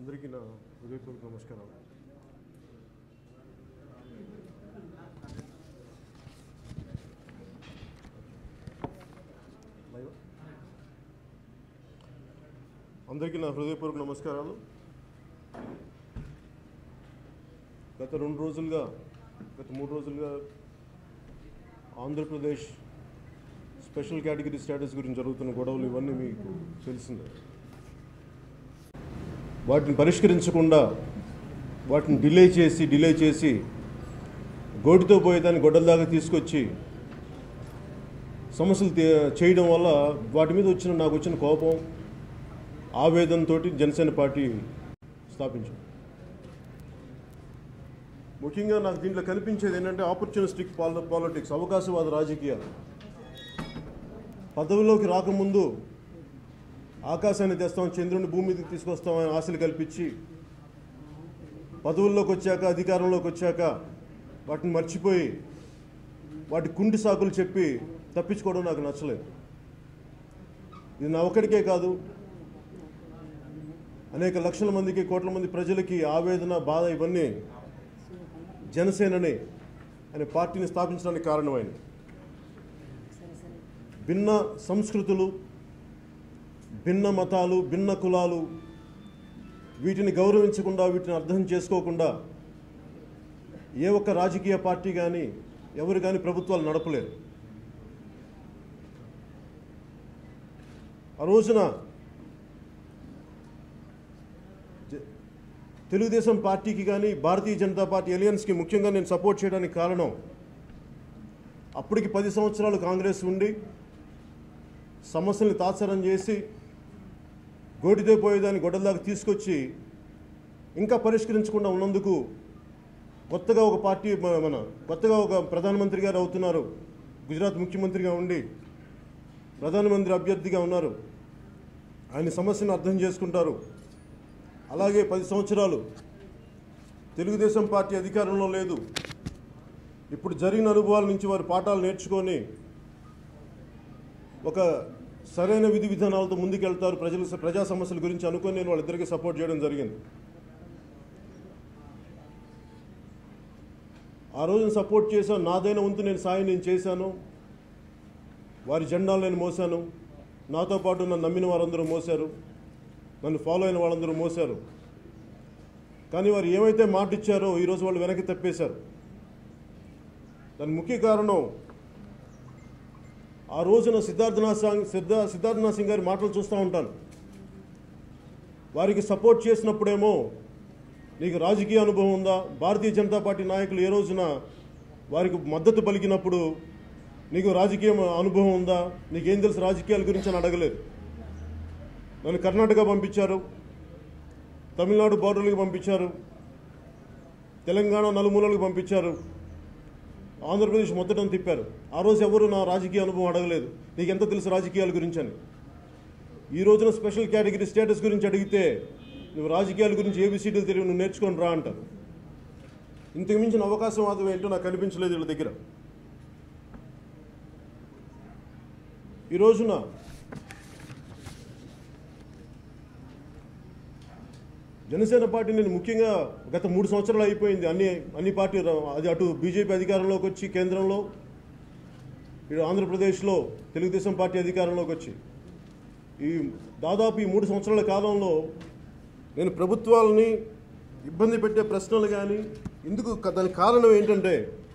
అందరికీ నా హృదయపూర్వక నమస్కారాలు లైవ్ అందరికీ నా హృదయపూర్వక నమస్కారాలు గత రెండు రోజులుగా గత మూడు రోజులుగా ఆంధ్రప్రదేశ్ స్పెషల్ కేటగిరీ స్టేటస్ గురించి జరుగుతున్న గొడవలు ఇవన్నీ మీకు తెలిసిందే వాటిని పరిష్కరించకుండా వాటిని డిలే చేసి డిలే చేసి గోటితో పోయేదాన్ని గొడ్డల దాకా తీసుకొచ్చి సమస్యలు తే- చేయడం వల్ల వాటి మీద వచ్చిన నాకు వచ్చిన కోపం ఆవేదనతో జనసేన పార్టీ స్థాపించాం ముఖ్యంగా నాకు దీంట్లో కనిపించేది ఏంటంటే ఆపర్చునిస్టిక్ పాల పాలిటిక్స్ అవకాశవాద రాజకీయాలు పదవిలోకి రాకముందు ఆకాశాన్ని తెస్తాం చంద్రుని భూమి మీదకి తీసుకొస్తాం అని ఆశలు కల్పించి పదవుల్లోకి వచ్చాక అధికారంలోకి వచ్చాక వాటిని మర్చిపోయి వాటి కుంటి సాకులు చెప్పి తప్పించుకోవడం నాకు నచ్చలేదు ఇది నా ఒక్కడికే కాదు అనేక లక్షల మందికి కోట్ల మంది ప్రజలకి ఆవేదన బాధ ఇవన్నీ జనసేనని అనే పార్టీని స్థాపించడానికి కారణమైనది భిన్న సంస్కృతులు భిన్న మతాలు భిన్న కులాలు వీటిని గౌరవించకుండా వీటిని అర్థం చేసుకోకుండా ఏ ఒక్క రాజకీయ పార్టీ కానీ ఎవరు కానీ ప్రభుత్వాలు నడపలేరు ఆ రోజున జ- తెలుగుదేశం పార్టీకి కానీ భారతీయ జనతా పార్టీ ఎలియన్స్కి ముఖ్యంగా నేను సపోర్ట్ చేయడానికి కారణం అప్పటికి పది సంవత్సరాలు కాంగ్రెస్ ఉండి సమస్యల్ని తాత్సరం చేసి గోటితో పోయేదాన్ని గొడ్డలాగా తీసుకొచ్చి ఇంకా పరిష్కరించకుండా ఉన్నందుకు కొత్తగా ఒక పార్టీ మ- మన కొత్తగా ఒక ప్రధానమంత్రి గారు అవుతున్నారు గుజరాత్ ముఖ్యమంత్రిగా ఉండి ప్రధానమంత్రి అభ్యర్థిగా ఉన్నారు ఆయన సమస్యను అర్థం చేసుకుంటారు అలాగే పది సంవత్సరాలు తెలుగుదేశం పార్టీ అధికారంలో లేదు ఇప్పుడు జరిగిన అనుభవాల నుంచి వారు పాఠాలు నేర్చుకొని ఒక సరైన విధి విధానాలతో ముందుకెళ్తారు ప్రజల ప్రజా సమస్యల గురించి అనుకొని నేను వాళ్ళిద్దరికీ సపోర్ట్ చేయడం జరిగింది ఆ రోజున సపోర్ట్ చేశాను నాదైన వంతు నేను సాయం నేను చేశాను వారి జెండాలు నేను మోసాను నాతో పాటు నన్ను నమ్మిన వారందరూ మోశారు నన్ను ఫాలో అయిన వాళ్ళందరూ మోశారు కానీ వారు ఏమైతే మాట ఇచ్చారో ఈరోజు వాళ్ళు వెనక్కి తప్పేశారు దాని ముఖ్య కారణం ఆ రోజున సిద్ధార్థనాథ్ సింగ్ సిద్ధా సిద్ధార్థనాథ్ సింగ్ గారి మాటలు చూస్తూ ఉంటాను వారికి సపోర్ట్ చేసినప్పుడేమో నీకు రాజకీయ అనుభవం ఉందా భారతీయ జనతా పార్టీ నాయకులు ఏ రోజున వారికి మద్దతు పలికినప్పుడు నీకు రాజకీయ అనుభవం ఉందా నీకేం తెలుసు రాజకీయాల గురించి అని అడగలేదు నన్ను కర్ణాటక పంపించారు తమిళనాడు బోర్డర్లకు పంపించారు తెలంగాణ నలుమూలలకు పంపించారు ఆంధ్రప్రదేశ్ మొత్తటం తిప్పారు ఆ రోజు ఎవరు నా రాజకీయ అనుభవం అడగలేదు నీకు ఎంత తెలుసు రాజకీయాల గురించి అని ఈ రోజున స్పెషల్ కేటగిరీ స్టేటస్ గురించి అడిగితే నువ్వు రాజకీయాల గురించి ఏబిసిడీలు తెలివి నువ్వు నేర్చుకొని రా అంటారు ఇంతకు మించిన అవకాశవాదం ఏంటో నాకు కనిపించలేదు వీళ్ళ దగ్గర ఈ రోజున జనసేన పార్టీ నేను ముఖ్యంగా గత మూడు సంవత్సరాలు అయిపోయింది అన్ని అన్ని పార్టీ అది అటు బీజేపీ అధికారంలోకి వచ్చి కేంద్రంలో ఇటు ఆంధ్రప్రదేశ్లో తెలుగుదేశం పార్టీ అధికారంలోకి వచ్చి ఈ దాదాపు ఈ మూడు సంవత్సరాల కాలంలో నేను ప్రభుత్వాలని ఇబ్బంది పెట్టే ప్రశ్నలు కానీ ఎందుకు దానికి కారణం ఏంటంటే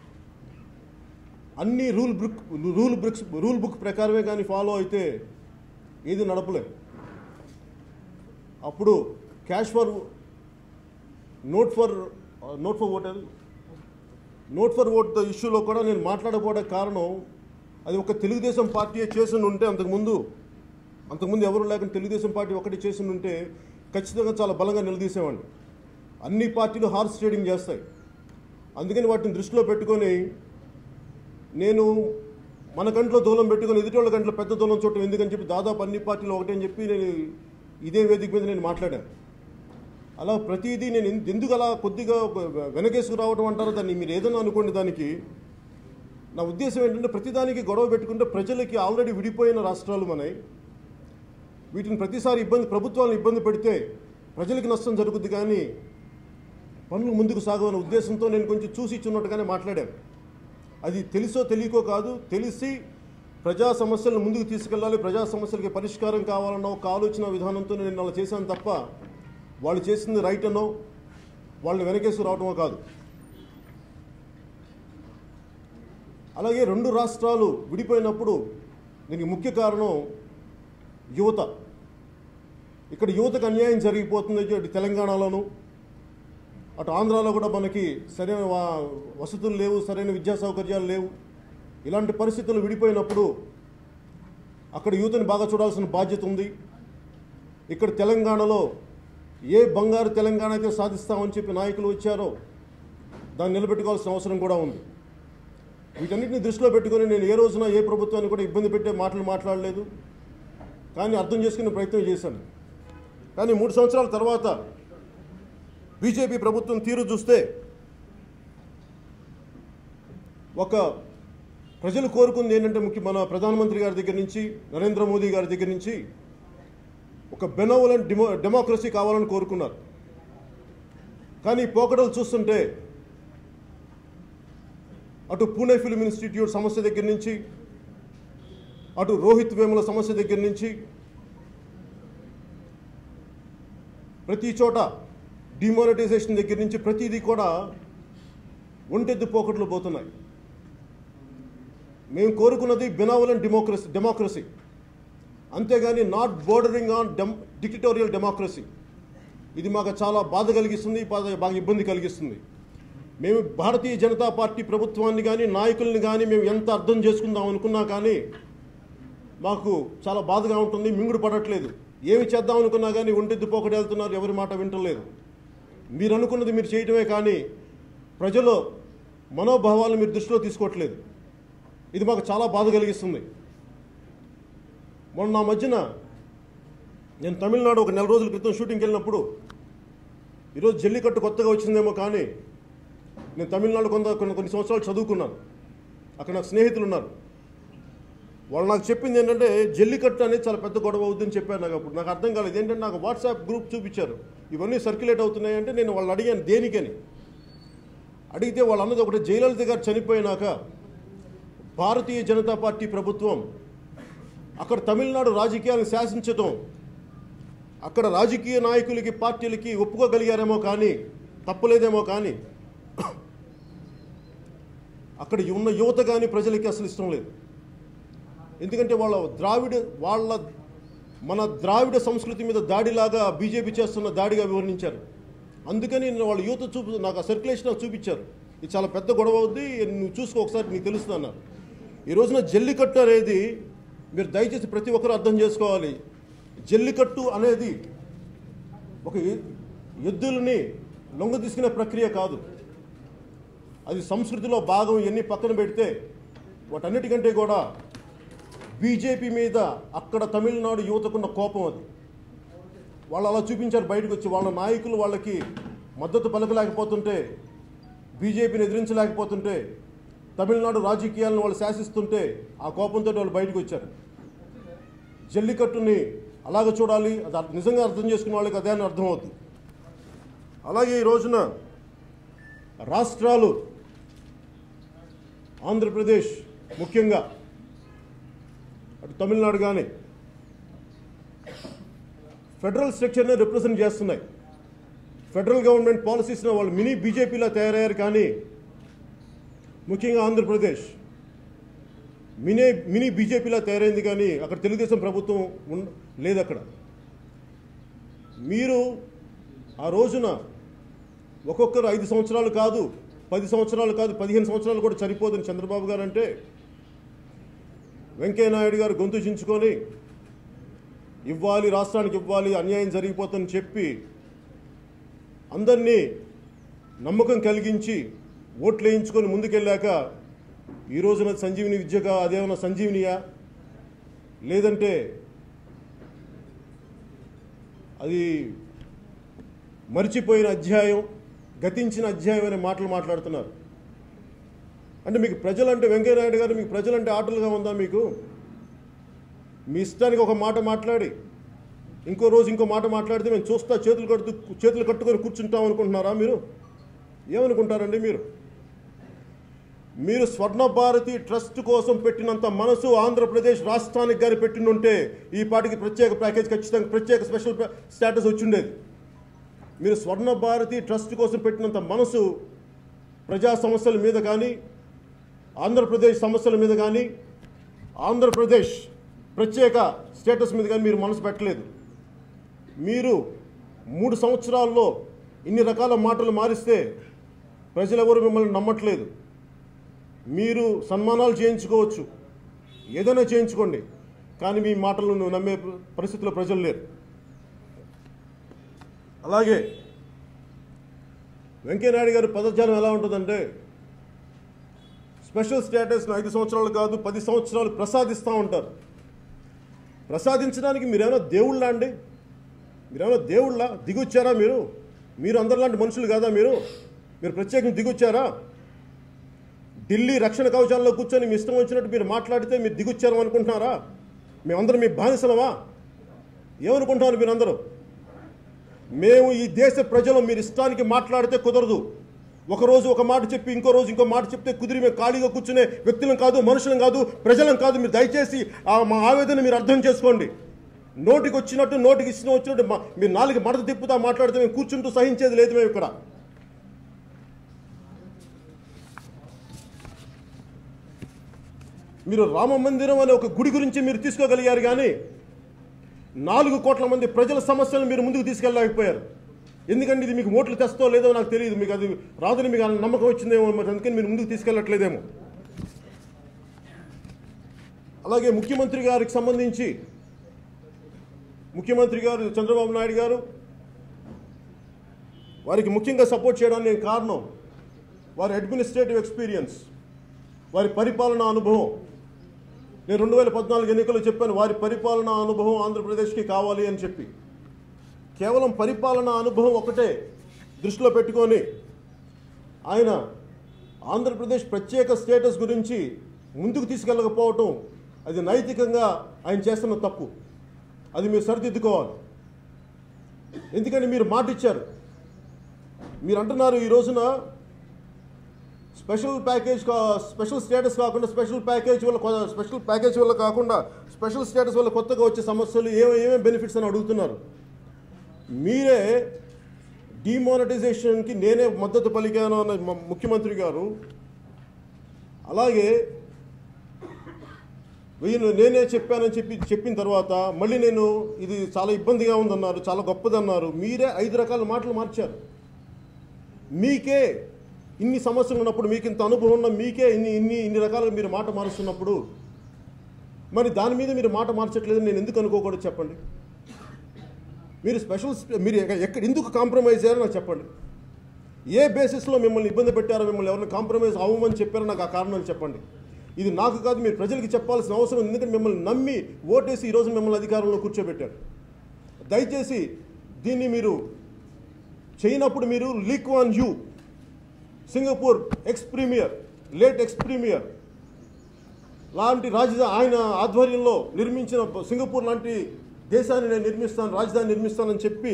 అన్ని rule book rule books rule book ప్రకారమే కానీ ఫాలో అయితే ఏది నడపలే అప్పుడు cash for note for note for vote note for vote ఇష్యూలో కూడా నేను మాట్లాడకపోవడానికి కారణం అది ఒక తెలుగుదేశం పార్టీ చేసి ఉంటే అంతకుముందు అంతకుముందు ఎవరు లేకుండా తెలుగుదేశం పార్టీ ఒకటి చేసి ఉంటే ఖచ్చితంగా చాలా బలంగా నిలదీసేవాడిని అన్ని పార్టీలు హార్స్ ట్రేడింగ్ చేస్తాయి అందుకని వాటిని దృష్టిలో పెట్టుకొని నేను మన కంట్లో దూలం పెట్టుకొని ఎదుటి వాళ్ళ కంట్లో పెద్ద దూలం చూడటం ఎందుకని చెప్పి దాదాపు అన్ని పార్టీలు ఒకటే అని చెప్పి నేను ఇదే వేదిక మీద నేను మాట్లాడాను అలా ప్రతిదీ నేను ఎందు- ఎందుకు అలా కొద్దిగా ఒక వెనకేసుకు రావడం అంటారో దాన్ని మీరు ఏదైనా అనుకోండి దానికి నా ఉద్దేశం ఏంటంటే ప్రతిదానికి గొడవ పెట్టుకుంటే ప్రజలకి ఆల్రెడీ విడిపోయిన రాష్ట్రాలు మనవి వీటిని ప్రతిసారి ఇబ్బంది ప్రభుత్వాలను ఇబ్బంది పెడితే ప్రజలకు నష్టం జరుగుద్ది కానీ పనులు ముందుకు సాగవనే ఉద్దేశంతో నేను కొంచెం చూసి ఇచ్చున్నట్టుగానే మాట్లాడాను అది తెలుసో తెలియకో కాదు తెలిసి ప్రజా సమస్యలను ముందుకు తీసుకెళ్ళాలి ప్రజా సమస్యలకి పరిష్కారం కావాలన్న ఒక ఆలోచన విధానంతో నేను అలా చేశాను తప్ప వాళ్ళు చేసింది రైట్ అనో వాళ్ళని వెనకేసి రావటమో కాదు అలాగే రెండు రాష్ట్రాలు విడిపోయినప్పుడు దీనికి ముఖ్య కారణం యువత ఇక్కడ యువతకు అన్యాయం జరిగిపోతుంది ఇటు తెలంగాణలోను అటు ఆంధ్రాలో కూడా మనకి సరైన వా- వసతులు లేవు సరైన విద్యా సౌకర్యాలు లేవు ఇలాంటి పరిస్థితులు విడిపోయినప్పుడు అక్కడ యువతని బాగా చూడాల్సిన బాధ్యత ఉంది ఇక్కడ తెలంగాణలో ఏ బంగారు తెలంగాణ అయితే సాధిస్తామని చెప్పి నాయకులు వచ్చారో దాన్ని నిలబెట్టుకోవాల్సిన అవసరం కూడా ఉంది వీటన్నిటిని దృష్టిలో పెట్టుకొని నేను ఏ రోజున ఏ ప్రభుత్వాన్ని కూడా ఇబ్బంది పెట్టే మాటలు మాట్లాడలేదు కానీ అర్థం చేసుకునే ప్రయత్నం చేశాను కానీ మూడు సంవత్సరాల తర్వాత బీజేపీ ప్రభుత్వం తీరు చూస్తే ఒక ప్రజలు కోరుకుంది ఏంటంటే ముఖ్య మన ప్రధానమంత్రి గారి దగ్గర నుంచి నరేంద్ర మోదీ గారి దగ్గర నుంచి ఒక బెనోవలెంట్ డెమో డెమోక్రసీ కావాలని కోరుకున్నారు కానీ పోకడలు చూస్తుంటే అటు పూణే ఫిల్మ్ ఇన్స్టిట్యూట్ సమస్య దగ్గర నుంచి అటు రోహిత్ వేముల సమస్య దగ్గర నుంచి ప్రతి చోట డిమానిటైజేషన్ దగ్గర నుంచి ప్రతిదీ కూడా ఒంటెద్దు పోకట్లు పోతున్నాయి మేము కోరుకున్నది బెనావలెంట్ డెమోక్రసీ డెమోక్రసీ అంతేగాని నాట్ బోర్డరింగ్ ఆన్ డెమ్ డిక్టటోరియల్ డెమోక్రసీ ఇది మాకు చాలా బాధ కలిగిస్తుంది బాధ- బాగా ఇబ్బంది కలిగిస్తుంది మేము భారతీయ జనతా పార్టీ ప్రభుత్వాన్ని కానీ నాయకుల్ని కానీ మేము ఎంత అర్థం చేసుకుందాం అనుకున్నా కానీ మాకు చాలా బాధగా ఉంటుంది మింగుడు పడట్లేదు ఏమి చేద్దాం అనుకున్నా కానీ ఒంటెద్దు పోకటి వెళ్తున్నారు ఎవరి మాట వింటలేదు మీరు అనుకున్నది మీరు చేయటమే కానీ ప్రజల మనోభావాలను మీరు దృష్టిలో తీసుకోవట్లేదు ఇది మాకు చాలా బాధ కలిగిస్తుంది మొన్న నా మధ్యన నేను తమిళనాడు ఒక నెల రోజుల క్రితం షూటింగ్కి వెళ్ళినప్పుడు ఈరోజు జల్లికట్టు కొత్తగా వచ్చిందేమో కానీ నేను తమిళనాడు కొంత కొన్ని కొన్ని సంవత్సరాలు చదువుకున్నాను అక్కడ నాకు స్నేహితులు ఉన్నారు వాళ్ళు నాకు చెప్పింది ఏంటంటే జల్లికట్టు అనేది చాలా పెద్ద గొడవ అవుతుందని చెప్పారు నాకు అప్పుడు నాకు అర్థం కాలేదు ఏంటంటే నాకు వాట్సాప్ గ్రూప్ చూపించారు ఇవన్నీ సర్క్యులేట్ అవుతున్నాయి అంటే నేను వాళ్ళు అడిగాను దేనికని అడిగితే వాళ్ళు అన్నది ఒకటి జయలలిత గారు చనిపోయినాక భారతీయ జనతా పార్టీ ప్రభుత్వం అక్కడ తమిళనాడు రాజకీయాలను శాసించటం అక్కడ రాజకీయ నాయకులకి పార్టీలకి ఒప్పుకోగలిగారేమో కానీ తప్పలేదేమో కానీ అక్కడ ఉన్న యువత కానీ ప్రజలకి అసలు ఇష్టం లేదు ఎందుకంటే వాళ్ళ ద్రావిడ వాళ్ళ మన ద్రావిడ సంస్కృతి మీద దాడిలాగా బీజేపీ చేస్తున్న దాడిగా వివరించారు అందుకని నేను వాళ్ళ యువత చూపు నాకు ఆ సర్క్యులేషన్ నాకు చూపించారు ఇది చాలా పెద్ద గొడవ అవుద్ది నువ్వు చూసుకో ఒకసారి నీకు తెలుస్తుంది అన్నారు ఈ రోజున జల్లికట్టు అనేది మీరు దయచేసి ప్రతి ఒక్కరు అర్థం చేసుకోవాలి జల్లికట్టు అనేది ఒక ఎ- ఎద్దులని లొంగ తీసుకునే ప్రక్రియ కాదు అది సంస్కృతిలో భాగం ఇవన్నీ పక్కన పెడితే వాటన్నిటికంటే కూడా బీజేపీ మీద అక్కడ తమిళనాడు యువతకున్న కోపం అది వాళ్ళు అలా చూపించారు బయటకు వచ్చి వాళ్ళ నాయకులు వాళ్ళకి మద్దతు పలకలేకపోతుంటే బీజేపీని ఎదిరించలేకపోతుంటే తమిళనాడు రాజకీయాలను వాళ్ళు శాసిస్తుంటే ఆ కోపంతో వాళ్ళు బయటకు వచ్చారు జల్లికట్టుని అలాగ చూడాలి అది అర్థ- నిజంగా అర్థం చేసుకున్న వాళ్ళకి అదే అని అర్థమవుతుంది అలాగే ఈ రోజున రాష్ట్రాలు ఆంధ్రప్రదేశ్ ముఖ్యంగా అటు తమిళనాడు కానీ ఫెడరల్ స్ట్రక్చర్ని రిప్రజెంట్ చేస్తున్నాయి ఫెడరల్ గవర్నమెంట్ పాలసీస్ని వాళ్ళు మినీ బీజేపీలా తయారయ్యారు కానీ ముఖ్యంగా ఆంధ్రప్రదేశ్ మినీ మినీ బీజేపీలా తయారైంది కానీ అక్కడ తెలుగుదేశం ప్రభుత్వం ఉన్ లేదు అక్కడ మీరు ఆ రోజున ఒక్కొక్కరు ఐదు సంవత్సరాలు కాదు పది సంవత్సరాలు కాదు పదిహేను సంవత్సరాలు కూడా సరిపోదని చంద్రబాబు గారు అంటే వెంకయ్యనాయుడు గారు గొంతు చించుకొని ఇవ్వాలి రాష్ట్రానికి ఇవ్వాలి అన్యాయం జరిగిపోతుందని చెప్పి అందరినీ నమ్మకం కలిగించి ఓట్లు వేయించుకొని ముందుకెళ్ళాక ఈ రోజున సంజీవిని విద్యగా అదేమన్నా సంజీవినియా లేదంటే అది మర్చిపోయిన అధ్యాయం గతించిన అధ్యాయం అనే మాటలు మాట్లాడుతున్నారు అంటే మీకు ప్రజలంటే వెంకయ్యనాయుడు గారు మీకు ప్రజలంటే ఆటలుగా ఉందా మీకు మీ ఇష్టానికి ఒక మాట మాట్లాడి ఇంకో రోజు ఇంకో మాట మాట్లాడితే మేము చూస్తా చేతులు కడుతూ చేతులు కట్టుకొని కూర్చుంటాం అనుకుంటున్నారా మీరు ఏమనుకుంటారండి మీరు మీరు స్వర్ణ భారతి ట్రస్ట్ కోసం పెట్టినంత మనసు ఆంధ్రప్రదేశ్ రాష్ట్రానికి గారి పెట్టినుంటే ఈ పాటికి ప్రత్యేక ప్యాకేజ్ ఖచ్చితంగా ప్రత్యేక స్పెషల్ ప్ర- స్టేటస్ వచ్చిండేది మీరు స్వర్ణ భారతి ట్రస్ట్ కోసం పెట్టినంత మనసు ప్రజా సమస్యల మీద కానీ ఆంధ్రప్రదేశ్ సమస్యల మీద కానీ ఆంధ్రప్రదేశ్ ప్రత్యేక స్టేటస్ మీద కానీ మీరు మనసు పెట్టలేదు మీరు మూడు సంవత్సరాల్లో ఇన్ని రకాల మాటలు మారిస్తే ప్రజలెవరు మిమ్మల్ని నమ్మట్లేదు మీరు సన్మానాలు చేయించుకోవచ్చు ఏదైనా చేయించుకోండి కానీ మీ మాటలను నమ్మే పరిస్థితిలో ప్రజలు లేరు అలాగే వెంకయ్యనాయుడు గారి పదజాలం ఎలా ఉంటుందంటే స్పెషల్ స్టేటస్ను ఐదు సంవత్సరాలు కాదు పది సంవత్సరాలు ప్రసాదిస్తూ ఉంటారు ప్రసాదించడానికి మీరేమైనా దేవుళ్ళా అండి మీరేమైనా దేవుళ్ళా దిగొచ్చారా మీరు మీరు అందరిలాంటి మనుషులు కాదా మీరు మీరు ప్రత్యేకంగా దిగొచ్చారా ఢిల్లీ రక్షణ కవచాల్లో కూర్చొని మీ ఇష్టం వచ్చినట్టు మీరు మాట్లాడితే మీరు దిగొచ్చారు అనుకుంటున్నారా మేమందరం మీ బానిసలమా ఏమనుకుంటున్నారు మీరందరూ మేము ఈ దేశ ప్రజలు మీరు ఇష్టానికి మాట్లాడితే కుదరదు ఒక రోజు ఒక మాట చెప్పి ఇంకో రోజు ఇంకో మాట చెప్తే కుదిరి మేము ఖాళీగా కూర్చునే వ్యక్తులం కాదు మనుషులం కాదు ప్రజలం కాదు మీరు దయచేసి ఆ మా ఆవేదన మీరు అర్థం చేసుకోండి నోటికి వచ్చినట్టు నోటికి ఇష్టం వచ్చినట్టు మా- మీరు నాలుగు మడత తిప్పుతా మాట్లాడితే మేము కూర్చుంటూ సహించేది లేదు మేము ఇక్కడ మీరు రామ మందిరం అనే ఒక గుడి గురించి మీరు తీసుకోగలిగారు కానీ నాలుగు కోట్ల మంది ప్రజల సమస్యలను మీరు ముందుకు తీసుకెళ్ళలేకపోయారు ఎందుకంటే ఇది మీకు ఓట్లు తెస్తో లేదో నాకు తెలియదు మీకు అది రాదని మీకు ఆ నమ్మకం వచ్చిందేమో మరి అందుకని మీరు ముందుకు తీసుకెళ్ళట్లేదేమో అలాగే ముఖ్యమంత్రి గారికి సంబంధించి ముఖ్యమంత్రి గారు చంద్రబాబు నాయుడు గారు వారికి ముఖ్యంగా సపోర్ట్ చేయడానికి నేను కారణం వారి అడ్మినిస్ట్రేటివ్ ఎక్స్పీరియన్స్ వారి పరిపాలనా అనుభవం నేను రెండు వేల పద్నాలుగు ఎన్నికల్లో చెప్పాను వారి పరిపాలనా అనుభవం ఆంధ్రప్రదేశ్కి కావాలి అని చెప్పి కేవలం పరిపాలనా అనుభవం ఒకటే దృష్టిలో పెట్టుకొని ఆయన ఆంధ్రప్రదేశ్ ప్రత్యేక స్టేటస్ గురించి ముందుకు తీసుకెళ్ళకపోవటం అది నైతికంగా ఆయన చేస్తున్న తప్పు అది మీరు సరిదిద్దుకోవాలి ఎందుకంటే మీరు మాట ఇచ్చారు మీరు అంటున్నారు ఈ రోజున స్పెషల్ ప్యాకేజ్ కా- స్పెషల్ స్టేటస్ కాకుండా స్పెషల్ ప్యాకేజ్ వల్ల కొ- స్పెషల్ ప్యాకేజ్ వల్ల కాకుండా స్పెషల్ స్టేటస్ వల్ల కొత్తగా వచ్చే సమస్యలు ఏమే ఏమేమి బెనిఫిట్స్ అని అడుగుతున్నారు మీరే డిమానిటైజేషన్కి నేనే మద్దతు పలికాను అన్న మ- ముఖ్యమంత్రి గారు అలాగే వీళ్ళు నేనే చెప్పానని చెప్పి చెప్పిన తర్వాత మళ్ళీ నేను ఇది చాలా ఇబ్బందిగా ఉందన్నారు చాలా గొప్పదన్నారు మీరే ఐదు రకాల మాటలు మార్చారు మీకే ఇన్ని సమస్యలు ఉన్నప్పుడు మీకు ఇంత అనుభవం ఉన్న మీకే ఇన్ని ఇన్ని ఇన్ని రకాలుగా మీరు మాట మారుస్తున్నప్పుడు మరి దాని మీద మీరు మాట మార్చట్లేదని నేను ఎందుకు అనుకోకూడదు చెప్పండి మీరు స్పెషల్ మీరు ఎక్క- ఎక్కడ ఎందుకు కాంప్రమైజ్ అయ్యారో నాకు చెప్పండి ఏ బేసిస్లో మిమ్మల్ని ఇబ్బంది పెట్టారో మిమ్మల్ని ఎవరిని కాంప్రమైజ్ అవ్వమని చెప్పారో నాకు ఆ కారణాలు చెప్పండి ఇది నాకు కాదు మీరు ప్రజలకి చెప్పాల్సిన అవసరం ఉంది ఎందుకంటే మిమ్మల్ని నమ్మి ఓటేసి ఈరోజు మిమ్మల్ని అధికారంలో కూర్చోబెట్టారు దయచేసి దీన్ని మీరు చేయనప్పుడు మీరు Lee Kuan Yew Singapore ex premier late ex premier లాంటి రాజధాని ఆయన ఆధ్వర్యంలో నిర్మించిన సింగపూర్ లాంటి దేశాన్ని నేను నిర్మిస్తాను రాజధాని నిర్మిస్తానని చెప్పి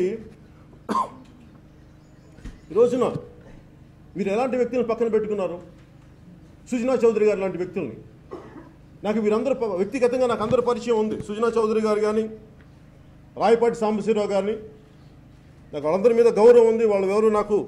ఈ రోజున మీరు ఎలాంటి వ్యక్తులను పక్కన పెట్టుకున్నారు సుజనా చౌదరి గారు లాంటి వ్యక్తుల్ని నాకు వీరందరూ ప- వ్యక్తిగతంగా నాకు అందరూ పరిచయం ఉంది సుజనా చౌదరి గారు కానీ రాయపాటి సాంబశివరావు గారిని నాకు వాళ్ళందరి మీద గౌరవం ఉంది వాళ్ళు ఎవరు నాకు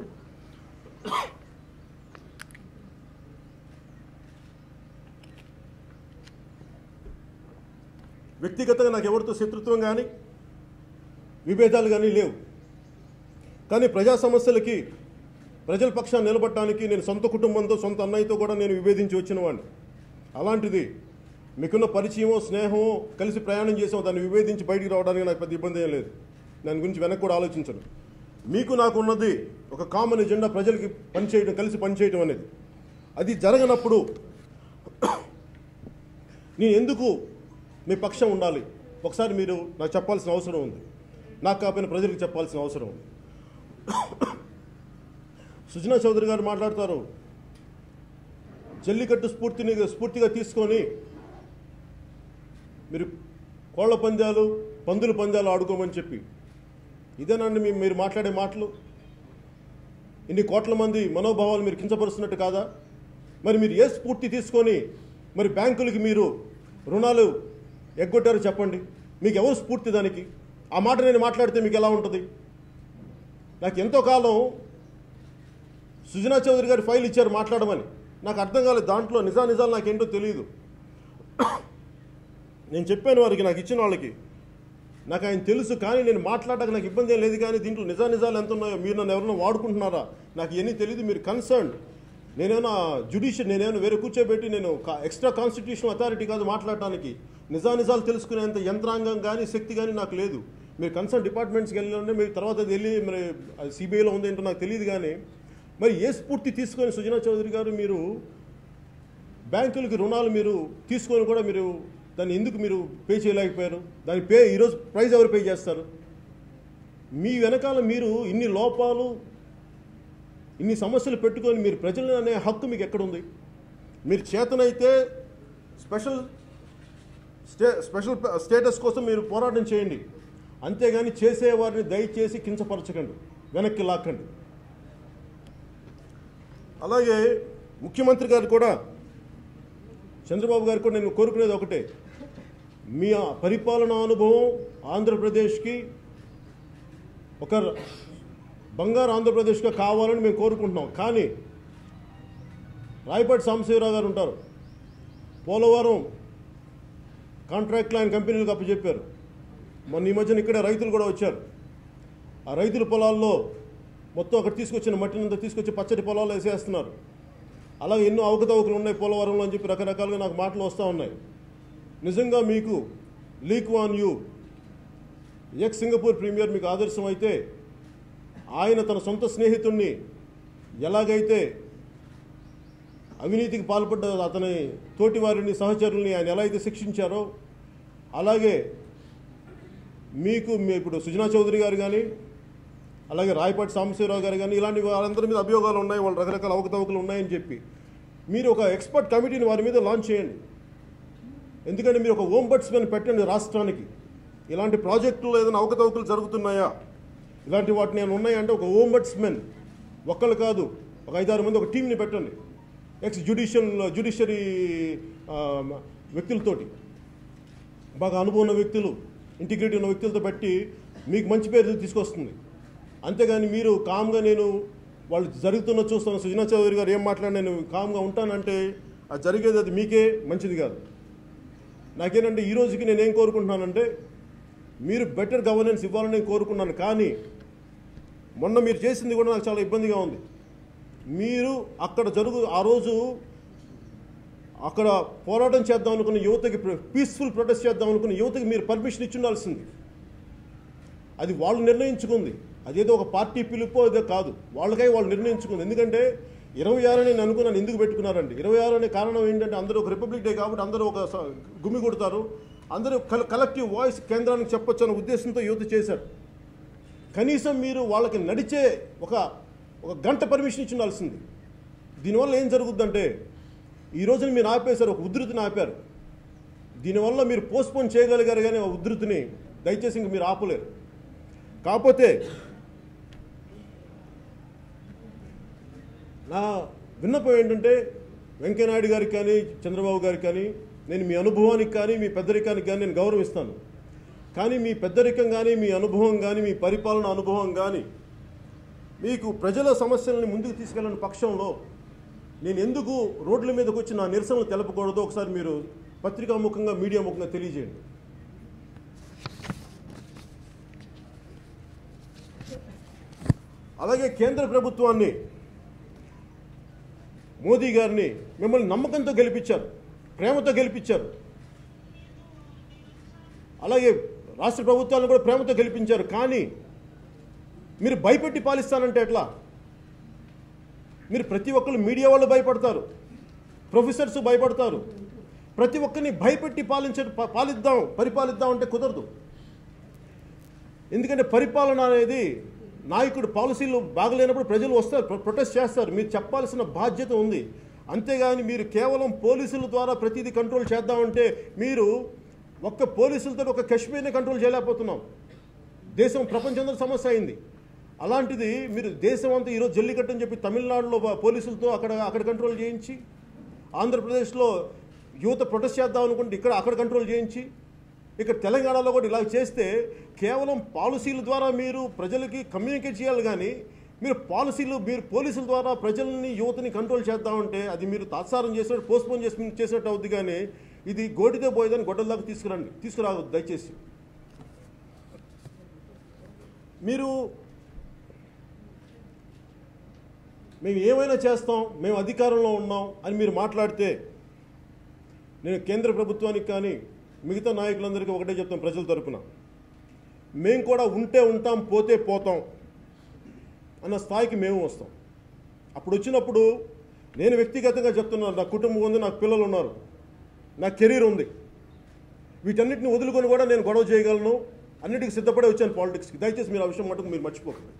వ్యక్తిగతంగా నాకు ఎవరితో శత్రుత్వం కానీ విభేదాలు కానీ లేవు కానీ ప్రజా సమస్యలకి ప్రజల పక్షాన్ని నిలబడటానికి నేను సొంత కుటుంబంతో సొంత అన్నయ్యతో కూడా నేను విభేదించి వచ్చిన వాడిని అలాంటిది మీకున్న పరిచయమో స్నేహమో కలిసి ప్రయాణం చేసాం దాన్ని విభేదించి బయటికి రావడానికి నాకు పెద్ద ఇబ్బంది ఏం లేదు దాని గురించి వెనక్కి కూడా ఆలోచించను మీకు నాకు ఉన్నది ఒక కామన్ ఎజెండా ప్రజలకి పనిచేయడం కలిసి పనిచేయడం అనేది అది జరగనప్పుడు నేను ఎందుకు మీ పక్షం ఉండాలి ఒకసారి మీరు నాకు చెప్పాల్సిన అవసరం ఉంది నాకు కాకపోయిన ప్రజలకు చెప్పాల్సిన అవసరం ఉంది సుజనా చౌదరి గారు మాట్లాడతారు జల్లికట్టు స్ఫూర్తిని స్ఫూర్తిగా తీసుకొని మీరు కోళ్ల పందాలు పందులు పందాలు ఆడుకోమని చెప్పి ఇదేనండి మీ- మీరు మాట్లాడే మాటలు ఇన్ని కోట్ల మంది మనోభావాలు మీరు కించపరుస్తున్నట్టు కాదా మరి మీరు ఏ స్ఫూర్తి తీసుకొని మరి బ్యాంకులకి మీరు రుణాలు ఎగ్గొట్టారో చెప్పండి మీకు ఎవరు స్ఫూర్తి దానికి ఆ మాట నేను మాట్లాడితే మీకు ఎలా ఉంటుంది నాకు ఎంతో కాలం సుజనా చౌదరి గారి ఫైల్ ఇచ్చారు మాట్లాడమని నాకు అర్థం కాలేదు దాంట్లో నిజా నిజాలు నాకేంటో తెలియదు నేను చెప్పాను వారికి నాకు ఇచ్చిన వాళ్ళకి నాకు ఆయన తెలుసు కానీ నేను మాట్లాడడానికి నాకు ఇబ్బంది ఏం లేదు కానీ దీంట్లో నిజా నిజాలు ఎంత ఉన్నాయో మీరు నన్ను ఎవరైనా వాడుకుంటున్నారా నాకు ఇవన్నీ తెలియదు మీరు కన్సర్న్ నేనేమైనా జ్యుడిషియల్ నేనేమైనా వేరే కూర్చోబెట్టి నేను ఎక్స్ట్రా కాన్స్టిట్యూషన్ అథారిటీ కాదు మాట్లాడటానికి నిజా నిజాలు తెలుసుకునేంత యంత్రాంగం కానీ శక్తి కానీ నాకు లేదు మీరు కన్సర్న్ డిపార్ట్మెంట్స్కి వెళ్ళాలంటే మీరు తర్వాత అది వెళ్ళి మరి సిబిఐలో ఉందేంటో నాకు తెలియదు కానీ మరి ఏ స్ఫూర్తి తీసుకొని సుజనా చౌదరి గారు మీరు బ్యాంకులకి రుణాలు మీరు తీసుకొని కూడా మీరు దాన్ని ఎందుకు మీరు పే చేయలేకపోయారు దాని పే ఈరోజు ప్రైజ్ ఎవరు పే చేస్తారు మీ వెనకాల మీరు ఇన్ని లోపాలు ఇన్ని సమస్యలు పెట్టుకొని మీరు ప్రజలను అనే హక్కు మీకు ఎక్కడుంది మీరు చేతనైతే స్పెషల్ స్టే స్పెషల్ స్టేటస్ కోసం మీరు పోరాటం చేయండి అంతేగాని చేసేవారిని దయచేసి కించపరచకండి వెనక్కి లాక్కండి అలాగే ముఖ్యమంత్రి గారు కూడా చంద్రబాబు గారు కూడా నేను కోరుకునేది ఒకటే మీ ఆ పరిపాలనా అనుభవం ఆంధ్రప్రదేశ్కి ఒక బంగారు ఆంధ్రప్రదేశ్గా కావాలని మేము కోరుకుంటున్నాం కానీ రాయపాటి సాంబశివరావు గారు ఉంటారు పోలవరం కాంట్రాక్ట్లు ఆయన కంపెనీలకు అప్పచెప్పారు మొన్న ఈ మధ్యన ఇక్కడే రైతులు కూడా వచ్చారు ఆ రైతుల పొలాల్లో మొత్తం అక్కడ తీసుకొచ్చిన మట్టినంతా తీసుకొచ్చి పచ్చడి పొలాలు వేసేస్తున్నారు అలాగే ఎన్నో అవకతవకలు ఉన్నాయి పోలవరంలో అని చెప్పి రకరకాలుగా నాకు మాటలు వస్తూ ఉన్నాయి నిజంగా మీకు Lee Kuan Yew ex Singapore premier మీకు ఆదర్శం అయితే ఆయన తన సొంత స్నేహితుణ్ణి ఎలాగైతే అవినీతికి పాల్పడ్డ అతని తోటి వారిని సహచరుల్ని ఆయన ఎలా అయితే శిక్షించారో అలాగే మీకు మీ ఇప్పుడు సుజనా చౌదరి గారు కానీ అలాగే రాయపాటి సాంబశివరావు గారు కానీ ఇలాంటి వారందరి మీద అభియోగాలు ఉన్నాయి వాళ్ళు రకరకాల అవకతవకలు ఉన్నాయని చెప్పి మీరు ఒక ఎక్స్పర్ట్ కమిటీని వారి మీద లాంచ్ చేయండి ఎందుకంటే మీరు ఒక ఓంబట్స్మెన్ పెట్టండి రాష్ట్రానికి ఇలాంటి ప్రాజెక్టులు ఏదైనా అవకతవకలు జరుగుతున్నాయా ఇలాంటి వాటిని నేను ఉన్నాయంటే ఒక ఓంబట్స్మెన్ ఒక్కళ్ళు కాదు ఒక ఐదారు మంది ఒక టీంని పెట్టండి ఎక్స్ జ్యుడిషియల్ జ్యుడిషియరీ వ్యక్తులతోటి బాగా అనుభవం ఉన్న వ్యక్తులు ఇంటిగ్రిటీ ఉన్న వ్యక్తులతో పెట్టి మీకు మంచి పేరు తీసుకొస్తుంది అంతేగాని మీరు కామ్గా నేను వాళ్ళు జరుగుతున్న చూస్తాను సుజనా చౌదరి గారు ఏం మాట్లాడి నేను కామ్గా ఉంటానంటే అది జరిగేది అది మీకే మంచిది కాదు నాకేంటంటే ఈ రోజుకి నేను ఏం కోరుకుంటున్నానంటే మీరు బెటర్ గవర్నెన్స్ ఇవ్వాలని నేను కోరుకున్నాను కానీ మొన్న మీరు చేసింది కూడా నాకు చాలా ఇబ్బందిగా ఉంది మీరు అక్కడ జరుగు ఆ రోజు అక్కడ పోరాటం చేద్దాం అనుకున్న యువతకి పీస్ఫుల్ ప్రొటెస్ట్ చేద్దాం అనుకున్న యువతకి మీరు పర్మిషన్ ఇచ్చి ఉండాల్సింది అది వాళ్ళు నిర్ణయించుకుంది అదేదో ఒక పార్టీ పిలుపో ఇదో కాదు వాళ్ళకై వాళ్ళు నిర్ణయించుకుంది ఎందుకంటే ఇరవై ఆరు నేను అనుకున్నాను ఎందుకు పెట్టుకున్నారండి ఇరవై ఆరు అనే కారణం ఏంటంటే అందరూ ఒక రిపబ్లిక్ డే కాబట్టి అందరూ ఒక స- గుమ్మి కొడతారు అందరూ కల కలెక్టివ్ వాయిస్ కేంద్రానికి చెప్పొచ్చు అనే ఉద్దేశంతో యువత చేశారు కనీసం మీరు వాళ్ళకి నడిచే ఒక ఒక గంట పర్మిషన్ ఇచ్చి ఉండాల్సింది దీనివల్ల ఏం జరుగుద్దంటే ఈ రోజున మీరు ఆపేశారు ఒక ఉధృతిని ఆపారు దీనివల్ల మీరు పోస్ట్పోన్ చేయగలిగారు కానీ ఆ ఉధృతిని దయచేసి ఇంక మీరు ఆపలేరు కాకపోతే నా విన్నపం ఏంటంటే వెంకయ్యనాయుడు గారికి కానీ చంద్రబాబు గారికి కానీ నేను మీ అనుభవానికి కానీ మీ పెద్దరికానికి కానీ నేను గౌరవిస్తాను కానీ మీ పెద్దరికం కానీ మీ అనుభవం కానీ మీ పరిపాలన అనుభవం కానీ మీకు ప్రజల సమస్యలను ముందుకు తీసుకెళ్ళని పక్షంలో నేను ఎందుకు రోడ్ల మీదకి వచ్చి నా నిరసనలు తెలపకూడదో ఒకసారి మీరు పత్రికా ముఖంగా మీడియా ముఖంగా తెలియజేయండి అలాగే కేంద్ర ప్రభుత్వాన్ని మోదీ గారిని మిమ్మల్ని నమ్మకంతో గెలిపించారు ప్రేమతో గెలిపించారు అలాగే రాష్ట్ర ప్రభుత్వాలను కూడా ప్రేమతో గెలిపించారు కానీ మీరు భయపెట్టి పాలిస్తానంటే ఎట్లా మీరు ప్రతి ఒక్కరు మీడియా వాళ్ళు భయపడతారు ప్రొఫెసర్స్ భయపడతారు ప్రతి ఒక్కరిని భయపెట్టి పాలించే పా- పాలిద్దాం పరిపాలిద్దాం అంటే కుదరదు ఎందుకంటే పరిపాలన అనేది నాయకుడు పాలసీలు బాగలేనప్పుడు ప్రజలు వస్తారు ప్రొ- ప్రొటెస్ట్ చేస్తారు మీరు చెప్పాల్సిన బాధ్యత ఉంది అంతేగాని మీరు కేవలం పోలీసుల ద్వారా ప్రతిదీ కంట్రోల్ చేద్దామంటే మీరు ఒక్క పోలీసులతో ఒక కశ్మీర్ని కంట్రోల్ చేయలేకపోతున్నాం దేశం ప్రపంచంలో సమస్య అయింది అలాంటిది మీరు దేశం అంతా ఈరోజు జల్లికట్టు అని చెప్పి తమిళనాడులో వా- పోలీసులతో అక్కడ అక్కడ కంట్రోల్ చేయించి ఆంధ్రప్రదేశ్లో యువత ప్రొటెస్ట్ చేద్దాం అనుకుంటే ఇక్కడ అక్కడ కంట్రోల్ చేయించి ఇక్కడ తెలంగాణలో కూడా ఇలా చేస్తే కేవలం పాలసీల ద్వారా మీరు ప్రజలకి కమ్యూనికేట్ చేయాలి కానీ మీరు పాలసీలు మీరు పోలీసుల ద్వారా ప్రజల్ని యువతని కంట్రోల్ చేద్దామంటే అది మీరు తాత్సారం చేసినట్టు పోస్ట్పోన్ చేసి చేసినట్టు అవుద్ది కానీ ఇది గోటితో పోయేదని గొడ్డల దాకా తీసుకురండి తీసుకురావద్దు దయచేసి మీరు మేము ఏమైనా చేస్తాం మేము అధికారంలో ఉన్నాం అని మీరు మాట్లాడితే నేను కేంద్ర ప్రభుత్వానికి కానీ మిగతా నాయకులందరికీ ఒకటే చెప్తాం ప్రజల తరపున మేము కూడా ఉంటే ఉంటాం పోతే పోతాం అన్న స్థాయికి మేము వస్తాం అప్పుడు వచ్చినప్పుడు నేను వ్యక్తిగతంగా చెప్తున్నాను నా కుటుంబం ఉంది నాకు పిల్లలు ఉన్నారు నా కెరీర్ ఉంది వీటన్నిటిని వదులుకొని కూడా నేను గొడవ చేయగలను అన్నిటికీ సిద్ధపడే వచ్చాను పాలిటిక్స్కి దయచేసి మీరు ఆ విషయం మటుకు మీరు మర్చిపోకండి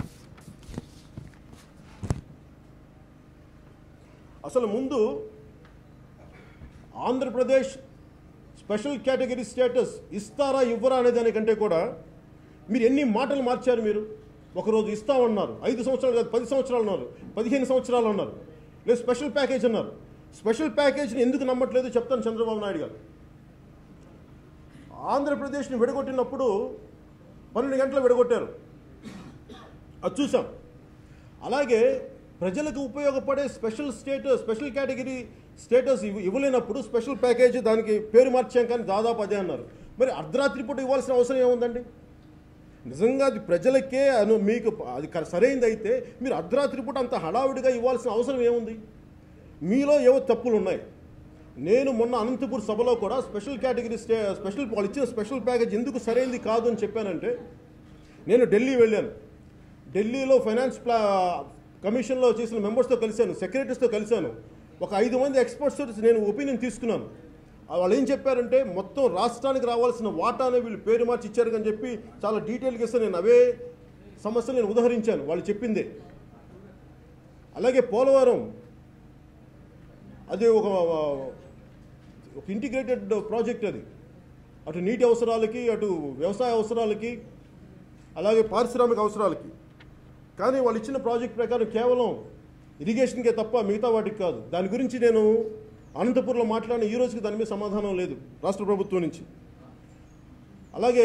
అసలు ముందు ఆంధ్రప్రదేశ్ స్పెషల్ కేటగిరీ స్టేటస్ ఇస్తారా ఇవ్వరా అనే దానికంటే కూడా మీరు ఎన్ని మాటలు మార్చారు మీరు ఒకరోజు ఇస్తామన్నారు ఐదు సంవత్సరాలు కాదు పది సంవత్సరాలు అన్నారు పదిహేను సంవత్సరాలు అన్నారు లేదు స్పెషల్ ప్యాకేజ్ అన్నారు స్పెషల్ ప్యాకేజ్ని ఎందుకు నమ్మట్లేదు చెప్తాను చంద్రబాబు నాయుడు గారు ఆంధ్రప్రదేశ్ని విడగొట్టినప్పుడు పన్నెండు గంటలు విడగొట్టారు అది చూసాం అలాగే ప్రజలకు ఉపయోగపడే special status special category status ఇవ్వ ఇవ్వలేనప్పుడు స్పెషల్ ప్యాకేజ్ దానికి పేరు మార్చాం కానీ దాదాపు అదే అన్నారు మరి అర్ధరాత్రి పూట ఇవ్వాల్సిన అవసరం ఏముందండి నిజంగా అది ప్రజలకే అను మీకు అది క- సరైనది అయితే మీరు అర్ధరాత్రి పూట అంత హడావిడిగా ఇవ్వాల్సిన అవసరం ఏముంది మీలో ఏవో తప్పులు ఉన్నాయి నేను మొన్న అనంతపూర్ సభలో కూడా స్పెషల్ కేటగిరీ స్టే స్పెషల్ వాళ్ళు ఇచ్చిన స్పెషల్ ప్యాకేజ్ ఎందుకు సరైనది కాదు అని చెప్పానంటే నేను ఢిల్లీ వెళ్ళాను ఢిల్లీలో ఫైనాన్స్ ప్లా కమిషన్లో చేసిన మెంబర్స్తో కలిశాను సెక్రటరీస్తో కలిశాను ఒక ఐదు మంది ఎక్స్పర్ట్స్ తోటి నేను ఒపీనియన్ తీసుకున్నాను ఆ వాళ్ళు ఏం చెప్పారంటే మొత్తం రాష్ట్రానికి రావాల్సిన వాటానే వీళ్ళు పేరు మార్చి ఇచ్చారు అని చెప్పి చాలా డీటెయిల్గా ఇస్తే నేను అవే సమస్యలు నేను ఉదహరించాను వాళ్ళు చెప్పిందే అలాగే పోలవరం అది ఒక ఒక ఇంటిగ్రేటెడ్ ప్రాజెక్ట్ అది అటు నీటి అవసరాలకి అటు వ్యవసాయ అవసరాలకి అలాగే పారిశ్రామిక అవసరాలకి కానీ వాళ్ళు ఇచ్చిన ప్రాజెక్ట్ ప్రకారం కేవలం ఇరిగేషన్కే తప్ప మిగతా వాటికి కాదు దాని గురించి నేను అనంతపూర్లో మాట్లాడిన ఈ రోజుకి దాని మీద సమాధానం లేదు రాష్ట్ర ప్రభుత్వం నుంచి అలాగే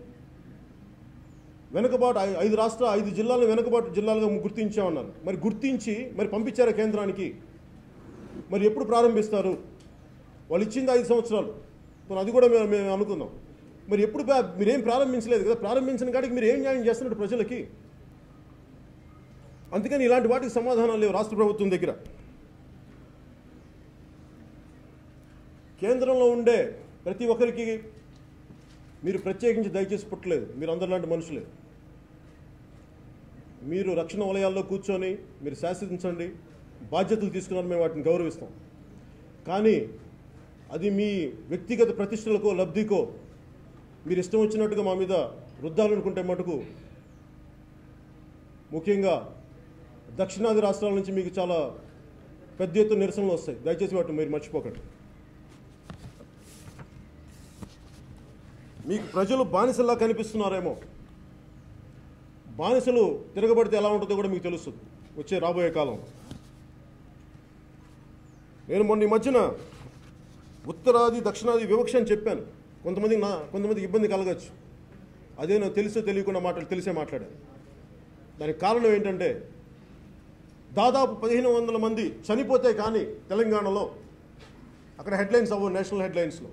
వెనుకబాటు ఐ- ఐదు రాష్ట్ర ఐదు జిల్లాలను వెనుకబాటు జిల్లాలుగా గుర్తించామన్నారు మరి గుర్తించి మరి పంపించారా కేంద్రానికి మరి ఎప్పుడు ప్రారంభిస్తారు వాళ్ళు ఇచ్చింది ఐదు సంవత్సరాలు మరి అది కూడా మేము మేము అనుకుందాం మరి ఎప్పుడు ప్రా- మీరేం ప్రారంభించలేదు కదా ప్రారంభించిన కాడికి మీరు ఏం న్యాయం చేస్తున్నట్టు ప్రజలకి అందుకని ఇలాంటి వాటికి సమాధానం లేవు రాష్ట్ర ప్రభుత్వం దగ్గర కేంద్రంలో ఉండే ప్రతి ఒక్కరికి మీరు ప్రత్యేకించి దయచేసి పుట్టలేదు మీరు అందరిలాంటి మనుషులే మీరు రక్షణ వలయాల్లో కూర్చొని మీరు శాసించండి బాధ్యతలు తీసుకున్నారు మేము వాటిని గౌరవిస్తాం కానీ అది మీ వ్యక్తిగత ప్రతిష్టలకో లబ్ధికో మీరు ఇష్టం వచ్చినట్టుగా మా మీద రుద్దాలనుకుంటే మటుకు ముఖ్యంగా దక్షిణాది రాష్ట్రాల నుంచి మీకు చాలా పెద్ద ఎత్తున నిరసనలు వస్తాయి దయచేసి వాటిని మీరు మర్చిపోకండి మీకు ప్రజలు బానిసల్లా కనిపిస్తున్నారేమో బానిసలు తిరగబడితే ఎలా ఉంటుందో కూడా మీకు తెలుస్తుంది వచ్చే రాబోయే కాలం నేను మొన్న ఈ మధ్యన ఉత్తరాది దక్షిణాది వివక్ష అని చెప్పాను కొంతమందికి నా కొంతమందికి ఇబ్బంది కలగచ్చు అదే నాకు తెలుసో తెలియకుండా మాట్లాడి తెలిసే మాట్లాడాను దానికి కారణం ఏంటంటే దాదాపు పదిహేను వందల మంది చనిపోతే కానీ తెలంగాణలో అక్కడ హెడ్లైన్స్ అవ్వవు నేషనల్ హెడ్లైన్స్లో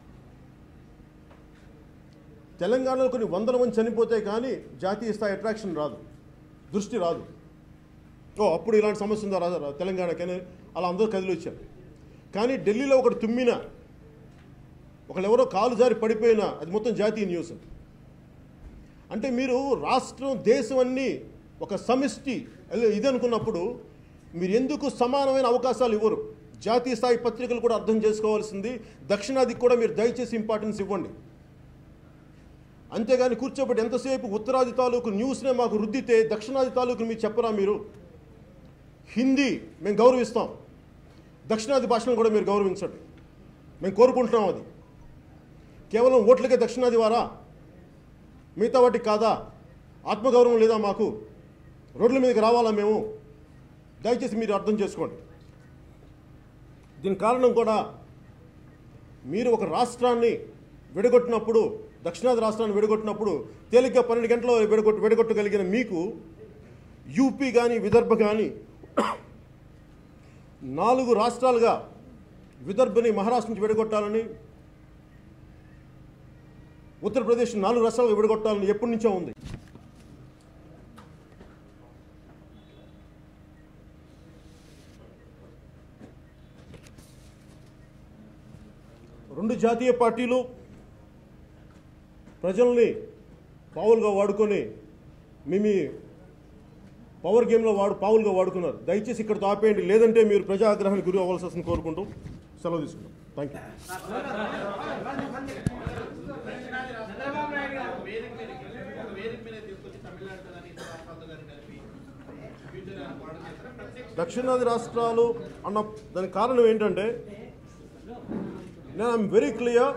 తెలంగాణలో కొన్ని వందల మంది చనిపోతే కానీ జాతీయ స్థాయి అట్రాక్షన్ రాదు దృష్టి రాదు ఓ అప్పుడు ఇలాంటి సమస్య ఉందా రాదా రా- తెలంగాణకని అలా అందరూ కదిలి వచ్చారు కానీ ఢిల్లీలో ఒకటి తుమ్మిన ఒకళ్ళెవరో కాలు జారి పడిపోయినా అది మొత్తం జాతీయ న్యూస్ అంటే మీరు రాష్ట్రం దేశం అన్నీ ఒక సమిష్టి అలా ఇది అనుకున్నప్పుడు మీరు ఎందుకు సమానమైన అవకాశాలు ఇవ్వరు జాతీయ స్థాయి పత్రికలు కూడా అర్థం చేసుకోవాల్సింది దక్షిణాదికి కూడా మీరు దయచేసి ఇంపార్టెన్స్ ఇవ్వండి అంతేగాని కూర్చోబెట్టి ఎంతసేపు ఉత్తరాది తాలూకు న్యూస్నే మాకు రుద్దితే దక్షిణాది తాలూకు మీరు చెప్పరా మీరు హిందీ మేము గౌరవిస్తాం దక్షిణాది భాషను కూడా మీరు గౌరవించండి మేము కోరుకుంటున్నాం అది కేవలం ఓట్లకే దక్షిణాది వారా మిగతా వాటికి కాదా ఆత్మగౌరవం లేదా మాకు రోడ్ల మీదకి రావాలా మేము దయచేసి మీరు అర్థం చేసుకోండి దీని కారణం కూడా మీరు ఒక రాష్ట్రాన్ని విడగొట్టినప్పుడు దక్షిణాది రాష్ట్రాన్ని విడగొట్టినప్పుడు తేలిగ్గా పన్నెండు గంటల్లో విడగొట్టు విడగొట్టగలిగిన మీకు యూపీ కానీ విదర్భ కానీ నాలుగు రాష్ట్రాలుగా విదర్భని మహారాష్ట్ర నుంచి విడగొట్టాలని ఉత్తరప్రదేశ్ నాలుగు రాష్ట్రాలుగా విడగొట్టాలని ఎప్పటి నుంచో ఉంది రెండు జాతీయ పార్టీలు ప్రజల్ని పావులుగా వాడుకొని మీ మీ పవర్ గేమ్లో వాడు పావులుగా వాడుకున్నారు దయచేసి ఇక్కడితో ఆపేయండి లేదంటే మీరు ప్రజా ఆగ్రహానికి గురి అవ్వాల్సి వస్తుందని కోరుకుంటూ సెలవు తీసుకుంటాం థ్యాంక్ యూ చంద్రబాబు నాయుడు గారు వేదిక మీదకి ఒక వేదిక మీద తీసుకొచ్చి తమిళనాడు కానీ ఇతర రాష్ట్రాలతో కానీ కలిపి ఫ్యూచర్ పాడు చేస్తారు ప్రత్యక్ష దక్షిణాది రాష్ట్రాలు అన్న దానికి కారణం ఏంటంటే నేను I'm very clear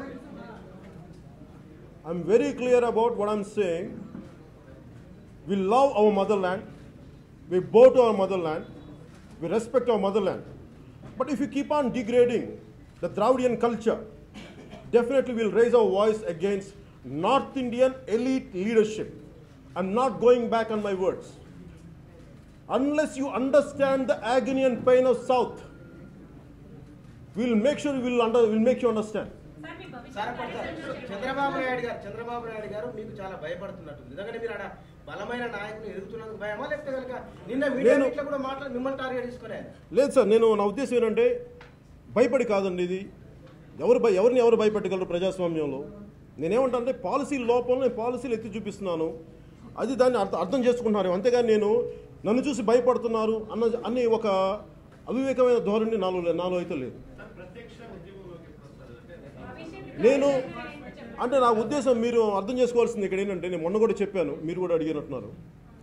I'm very clear about what I'm saying we love our motherland we bow to our motherland we respect our motherland but if you keep on degrading the Dravidian culture definitely will raise our voice against North Indian elite leadership. I'm not going back on my words. Unless you understand the agony and pain of South, we'll make sure we'll, under, we'll make you understand. Sir మీ భవిష్యత్ sir పడతారు. కార్యాచరణ చంద్రబాబు నాయుడు గారు చంద్రబాబు నాయుడు గారు మీకు చాలా భయపడుతున్నట్టుంది ఎందుకంటే మీరు ఆడ బలమైన నాయకుని ఎదుగుతున్నందుకు భయమా లేకపోతే కనుక నిన్న మీడియా నేను- మీట్లో కూడా మాట్లాడి మిమ్మల్ని టార్గెట్ తీసుకునే లేదు సార్ నేను నా ఉద్దేశం ఏంటంటే భయపడి కాదండి ఇది ఎవరు భయ ఎవరిని ఎవరు భయపెట్టగలరు ప్రజాస్వామ్యంలో నేనేమంటానంటే పాలసీ లోపల నేను పాలసీలు ఎత్తి చూపిస్తున్నాను అది దాన్ని అర్థం అర్థం చేసుకుంటున్నారు అంతేగాని నేను నన్ను చూసి భయపడుతున్నారు అన్న అన్ని ఒక అవివేకమైన ధోరణి నాలో లే- నాలో అయితే లేదు ప్రత్యక్ష ఉద్యమంలోకి ఎప్పుడు వస్తారు అంటే భవిష్యత్ నేను కార్యాచరణ ఏంటో చెప్పండి. అంటే నా ఉద్దేశం మీరు అర్థం చేసుకోవాల్సింది ఇక్కడ ఏంటంటే నేను మొన్న కూడా చెప్పాను మీరు కూడా అడిగినట్టున్నారు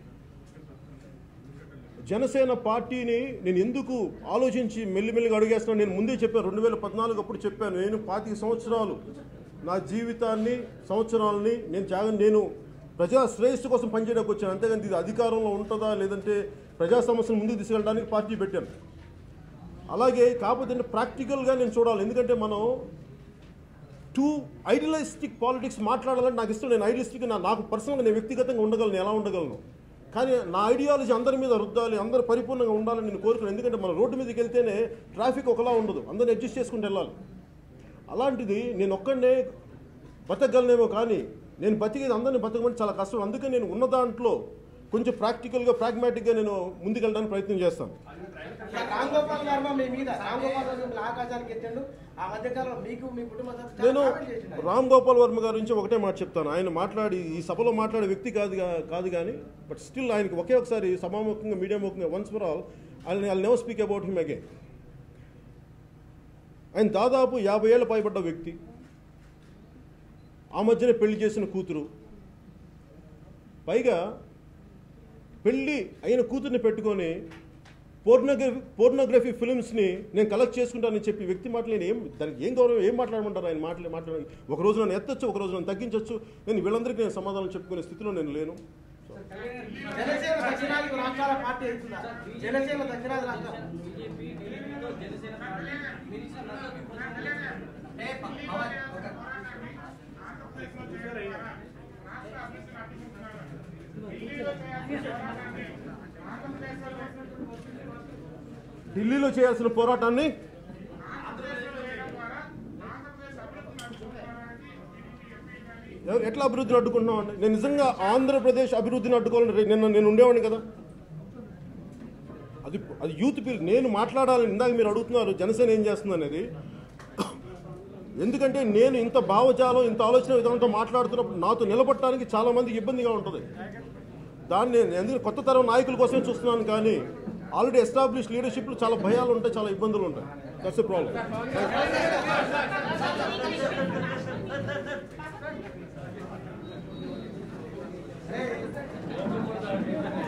జనసేన పార్టీని నేను ఎందుకు ఆలోచించి మెల్లిమెల్లిగా అడిగేస్తున్నాను నేను ముందే చెప్పాను రెండు వేల పద్నాలుగు అప్పుడు చెప్పాను నేను పాతిక సంవత్సరాలు నా జీవితాన్ని సంవత్సరాలని నేను త్యాగం నేను ప్రజా శ్రేయస్సు కోసం పనిచేయడానికి వచ్చాను అంతేగాని ఇది అధికారంలో ఉంటుందా లేదంటే ప్రజా సమస్యలు ముందుకు తీసుకెళ్ళడానికి పార్టీ పెట్టాను అలాగే కాకపోతే ప్రాక్టికల్గా నేను చూడాలి ఎందుకంటే మనం టూ ఐడియలిస్టిక్ పాలిటిక్స్ మాట్లాడాలంటే నాకు ఇష్టం నేను ఐడియలిస్టిక్ నా నాకు పర్సనల్గా నేను వ్యక్తిగతంగా ఉండగలను ఎలా ఉండగలను కానీ నా ఐడియాలజీ అందరి మీద రుద్దాలి అందరు పరిపూర్ణంగా ఉండాలని నేను కోరుకున్నాను ఎందుకంటే మన రోడ్డు మీదకి వెళ్తేనే ట్రాఫిక్ ఒకలా ఉండదు అందరిని అడ్జస్ట్ చేసుకుంటూ వెళ్ళాలి అలాంటిది నేను ఒక్కడనే బతకగలనేమో కానీ నేను బతికేది అందరిని బతకమని చాలా కష్టం అందుకని నేను ఉన్న దాంట్లో కొంచెం ప్రాక్టికల్గా ప్రాగ్మాటిక్గా నేను ముందుకెళ్ళడానికి ప్రయత్నం చేస్తాను రామ్ గోపాల్ వర్మ మీ మీద రామ్ గోపాల్ వర్మ మిమ్మల్ని ఆకాశానికి ఎత్తాడు ఆ మధ్యకాలంలో మీకు మీ కుటుంబ సభ్యులు నేను చాలా కామెంట్ చేసిండు ఆయన. రామ్ గోపాల్ వర్మ గారి నుంచి ఒకటే మాట చెప్తాను ఆయన మాట్లాడి ఈ సభలో మాట్లాడే వ్యక్తి కాదు గా- కాదు కానీ బట్ స్టిల్ ఆయనకి ఒకే ఒకసారి సభాముఖంగా మీడియా ముఖంగా వన్స్ ఫర్ ఆల్ ఆయన I never speak about him again ఆయన దాదాపు యాభై ఏళ్ళ పైబడ్డ వ్యక్తి ఆ మధ్యనే పెళ్లి చేసిన కూతురు పైగా పెళ్ళి అయిన కూతుర్ని పెట్టుకొని పోర్నోగ్రఫీ పోర్నోగ్రఫీ ఫిల్మ్స్ని నేను కలెక్ట్ చేసుకుంటానని చెప్పి వ్యక్తి మాటలు నేను ఏం దానికి ఏం గౌరవం ఏం మాట్లాడమంటారు ఆయన మాటలు మాట్లాడాలి ఒక రోజు నన్ను ఎత్తచ్చు ఒక రోజు నన్ను తగ్గించవచ్చు నేను వీళ్ళందరికీ నేను సమాధానం చెప్పుకునే స్థితిలో నేను లేను జనసేన దక్షిణాది రాష్ట్రాల పార్టీ అవుతుందా జనసేన దక్షిణాది రాష్ట్రాలు ఢిల్లీలో చేయాల్సిన పోరాటాన్ని ఎవ- ఎట్లా అభివృద్ధిని అడ్డుకుంటున్నాం అండి నేను నిజంగా ఆంధ్రప్రదేశ్ అభివృద్ధిని అడ్డుకోవాలని రే- నిన్న నేను ఉండేవాడిని కదా అది అది యూత్ పిల్ నేను మాట్లాడాలని ఇందాక మీరు అడుగుతున్నారు జనసేన ఏం చేస్తుంది అనేది ఎందుకంటే నేను ఇంత భావజాలం ఇంత ఆలోచన విధానంతో మాట్లాడుతున్నప్పుడు నాతో నిలబడటానికి చాలా మందికి ఇబ్బందిగా ఉంటుంది దాన్ని నేను ఎందుకంటే కొత్త తరం నాయకుల కోసమే చూస్తున్నాను కానీ ఆల్రెడీ ఎస్టాబ్లిష్ లీడర్షిప్లో చాలా భయాలు ఉంటాయి చాలా ఇబ్బందులు ఉంటాయి దట్స్ ప్రాబ్లం అరే